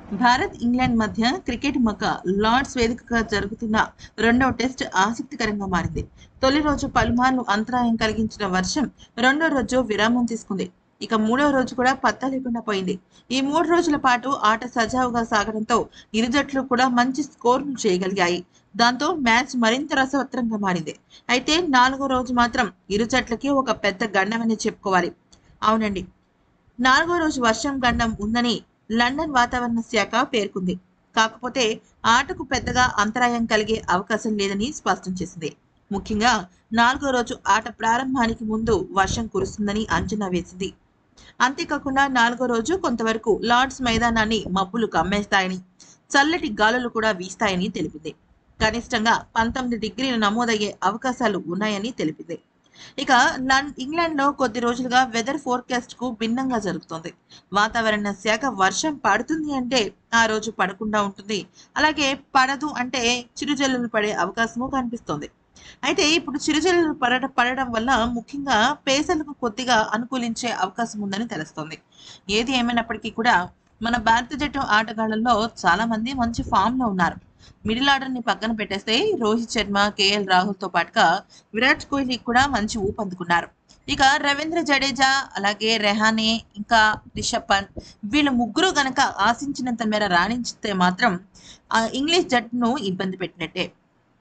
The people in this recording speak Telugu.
భారత్ ఇంగ్లాండ్ మధ్య క్రికెట్ మక లార్డ్స్ వేదికగా జరుగుతున్న రెండవ టెస్ట్ ఆసక్తికరంగా మారింది తొలి రోజు పలుమార్లు అంతరాయం కలిగించిన వర్షం రెండో రోజు విరామం తీసుకుంది ఇక మూడో రోజు కూడా పత్తా లేకుండా పోయింది ఈ మూడు రోజుల పాటు ఆట సజావుగా సాగడంతో ఇరు జట్లు కూడా మంచి స్కోర్ను చేయగలిగాయి దాంతో మ్యాచ్ మరింత రసవత్తరంగా మారింది అయితే నాలుగో రోజు మాత్రం ఇరు జట్లకి ఒక పెద్ద గండమని చెప్పుకోవాలి అవునండి నాలుగో రోజు వర్షం గండం ఉందని లండన్ వాతావరణ శాఖ పేర్కొంది కాకపోతే ఆటకు పెద్దగా అంతరాయం కలిగే అవకాశం లేదని స్పష్టం చేసింది ముఖ్యంగా నాలుగో రోజు ఆట ప్రారంభానికి ముందు వర్షం కురుస్తుందని అంచనా వేసింది అంతేకాకుండా నాలుగో రోజు కొంతవరకు లార్డ్స్ మైదానాన్ని మబ్బులు కమ్మేస్తాయని చల్లటి గాలులు కూడా వీస్తాయని తెలిపింది కనిష్టంగా పంతొమ్మిది డిగ్రీలు నమోదయ్యే అవకాశాలు ఉన్నాయని తెలిపింది ఇక లం ఇంగ్లాండ్ లో కొద్ది రోజులుగా వెదర్ ఫోర్కాస్ట్ కు భిన్నంగా జరుగుతోంది వాతావరణ శాఖ వర్షం పడుతుంది అంటే ఆ రోజు పడకుండా ఉంటుంది అలాగే పడదు అంటే చిరుజల్లులు పడే అవకాశము కనిపిస్తోంది అయితే ఇప్పుడు చిరుజల్లులు పడట పడడం వల్ల ముఖ్యంగా పేసర్లకు కొద్దిగా అనుకూలించే అవకాశం ఉందని తెలుస్తోంది ఏది ఏమైనప్పటికీ కూడా మన భారత జట్టు ఆటగాళ్లలో చాలా మంది మంచి ఫామ్ లో ఉన్నారు మిడిల్ ఆర్డర్ ని పక్కన పెట్టేస్తే రోహిత్ శర్మ కేఎల్ రాహుల్ తో పాటుగా విరాట్ కోహ్లీ కూడా మంచి ఊపు అందుకున్నారు ఇక రవీంద్ర జడేజా అలాగే రెహానే ఇంకా రిషబ్ పంత్ వీళ్ళు ముగ్గురు గనక ఆశించినంత మేర రాణించితే మాత్రం ఆ ఇంగ్లీష్ జట్టును ఇబ్బంది పెట్టినట్టే